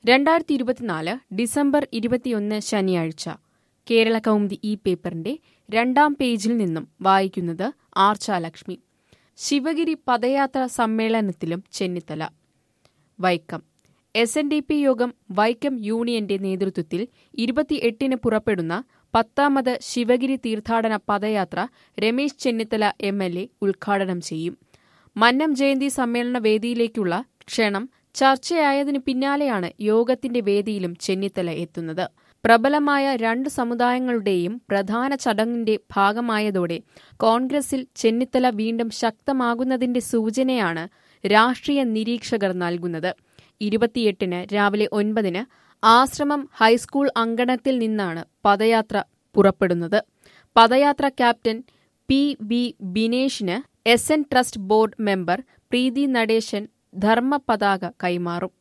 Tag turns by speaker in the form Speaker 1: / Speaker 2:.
Speaker 1: രണ്ടായിരത്തി ഇരുപത്തിനാല് ഡിസംബർ ഇരുപത്തിയൊന്ന് ശനിയാഴ്ച കേരള കൗമുദി ഈ പേപ്പറിന്റെ രണ്ടാം പേജിൽ നിന്നും വായിക്കുന്നത് ആർച്ചാലക്ഷ്മി ശിവഗിരി പദയാത്ര സമ്മേളനത്തിലും Chennithala Vaikom S N D P യോഗം വൈക്കം യൂണിയന്റെ നേതൃത്വത്തിൽ ഇരുപത്തിയെട്ടിന് പുറപ്പെടുന്ന പത്താമത് ശിവഗിരി തീർത്ഥാടന പദയാത്ര Ramesh Chennithala M L A ഉദ്ഘാടനം ചെയ്യും മന്നം ജയന്തി സമ്മേളന വേദിയിലേക്കുള്ള ക്ഷണം ചർച്ചയായതിനു പിന്നാലെയാണ് യോഗത്തിന്റെ വേദിയിലും ചെന്നിത്തല എത്തുന്നത് പ്രബലമായ രണ്ട് സമുദായങ്ങളുടെയും പ്രധാന ചടങ്ങിന്റെ ഭാഗമായതോടെ കോൺഗ്രസിൽ ചെന്നിത്തല വീണ്ടും ശക്തമാകുന്നതിന്റെ സൂചനയാണ് രാഷ്ട്രീയ നിരീക്ഷകർ നൽകുന്നത് ഇരുപത്തിയെട്ടിന് രാവിലെ ഒൻപതിന് ആശ്രമം ഹൈസ്കൂൾ അങ്കണത്തിൽ നിന്നാണ് പദയാത്ര പുറപ്പെടുന്നത് പദയാത്ര ക്യാപ്റ്റൻ പി ബി ബിനേഷിന് S N trust board member Preethi Natesan ധർമ്മ പതാക കൈമാറും